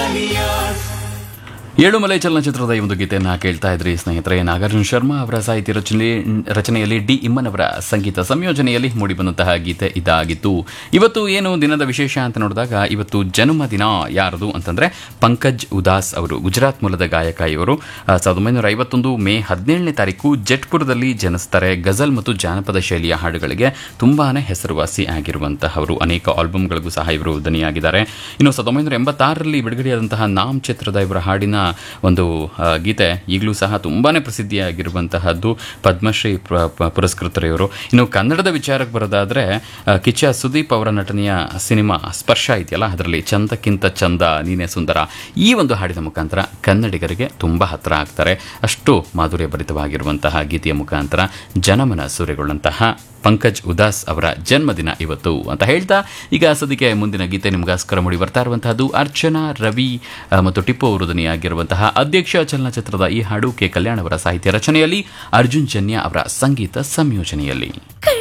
ಏಳುಮಲೆ ಚಲನಚಿತ್ರದ ಈ ಒಂದು ಗೀತೆಯನ್ನ ಕೇಳ್ತಾ ಇದ್ರಿ ಸ್ನೇಹಿತರೆ ನಾಗಾರ್ಜುನ ಶರ್ಮಾ ಅವರ ಸಾಹಿತ್ಯ ರಚನೆ ರಚನೆಯಲ್ಲಿ ಡಿ ಇಮ್ಮನ್ ಅವರ ಸಂಗೀತ ಸಂಯೋಜನೆಯಲ್ಲಿ ಮೂಡಿಬಂದಂತಹ ಗೀತೆ ಇದಾಗಿತ್ತು ಇವತ್ತು ಏನು ದಿನದ ವಿಶೇಷ ಅಂತ ನೋಡಿದಾಗ ಇವತ್ತು ಜನ್ಮದಿನ ಯಾರದು ಅಂತಂದ್ರೆ ಪಂಕಜ್ ಉದಾಸ್ ಅವರು ಗುಜರಾತ್ ಮೂಲದ ಗಾಯಕ ಇವರು ಆ, ಸಾವಿರದ ಒಂಬೈನೂರ ಐವತ್ತೊಂದು ಮೇ ಹದಿನೇಳನೇ ತಾರೀಕು ಜಟ್ಪುರದಲ್ಲಿ ಜನಿಸ್ತಾರೆ ಗಜಲ್ ಮತ್ತು ಜಾನಪದ ಶೈಲಿಯ ಹಾಡುಗಳಿಗೆ ತುಂಬಾನೇ ಹೆಸರುವಾಸಿ ಆಗಿರುವಂತಹವರು ಅನೇಕ ಆಲ್ಬಮ್ಗಳಿಗೂ ಸಹ ಇವರು ದನಿಯಾಗಿದ್ದಾರೆ ಇನ್ನು ಸಾವಿರದ ಒಂಬೈನೂರ ಎಂಬತ್ತಾರರಲ್ಲಿ ಬಿಡುಗಡೆಯಾದಂತಹ ನಾಮ್ ಚಿತ್ರದ ಇವರ ಹಾಡಿನ ಒಂದು ಆ, ಗೀತೆ ಈಗಲೂ ಸಹ ತುಂಬಾನೇ ಪ್ರಸಿದ್ಧಿಯಾಗಿರುವಂತಹದ್ದು ಪದ್ಮಶ್ರೀ ಪ್ರ- ಪ- ಪುರಸ್ಕೃತರು ಇವರು ಇನ್ನು ಕನ್ನಡದ ವಿಚಾರಕ್ಕೆ ಬರೋದಾದ್ರೆ ಆ, ಕಿಚ್ಚ ಸುದೀಪ್ ಅವರ ನಟನೆಯ ಸಿನಿಮಾ ಸ್ಪರ್ಶ ಇದೆಯಲ್ಲ ಅದರಲ್ಲಿ ಚಂದಕ್ಕಿಂತ ಚಂದ ನೀನೇ ಸುಂದರ ಈ ಒಂದು ಹಾಡಿನ ಮುಖಾಂತರ ಕನ್ನಡಿಗರಿಗೆ ತುಂಬಾ ಹತ್ರ ಆಗ್ತಾರೆ ಅಷ್ಟು ಮಾಧುರ್ಯ ಭರಿತವಾಗಿರುವಂತಹ ಗೀತೆಯ ಮುಖಾಂತರ ಜನಮನ ಸೂರೆಗೊಳ್ಳಂತಹ ಪಂಕಜ್ ಉದಾಸ್ ಅವರ ಜನ್ಮದಿನ ಇವತ್ತು ಅಂತ ಹೇಳ್ತಾ ಈಗ ಸದ್ಯಕ್ಕೆ ಮುಂದಿನ ಗೀತೆ ನಿಮಗೋಸ್ಕರ ಮೂಡಿ ಬರ್ತಾ ಇರುವಂತಹದ್ದು ಅರ್ಚನಾ ರವಿ ಆ, ಮತ್ತು ಟಿಪ್ಪು ಅವರು ಧ್ವನಿಯಾಗಿರುವಂತಹ ಅಧ್ಯಕ್ಷ ಚಲನಚಿತ್ರದ ಈ ಹಾಡು ಕೆ ಕಲ್ಯಾಣ್ ಅವರ ಸಾಹಿತ್ಯ ರಚನೆಯಲ್ಲಿ ಅರ್ಜುನ್ ಜನ್ಯ ಅವರ ಸಂಗೀತ ಸಂಯೋಜನೆಯಲ್ಲಿ ಕೈ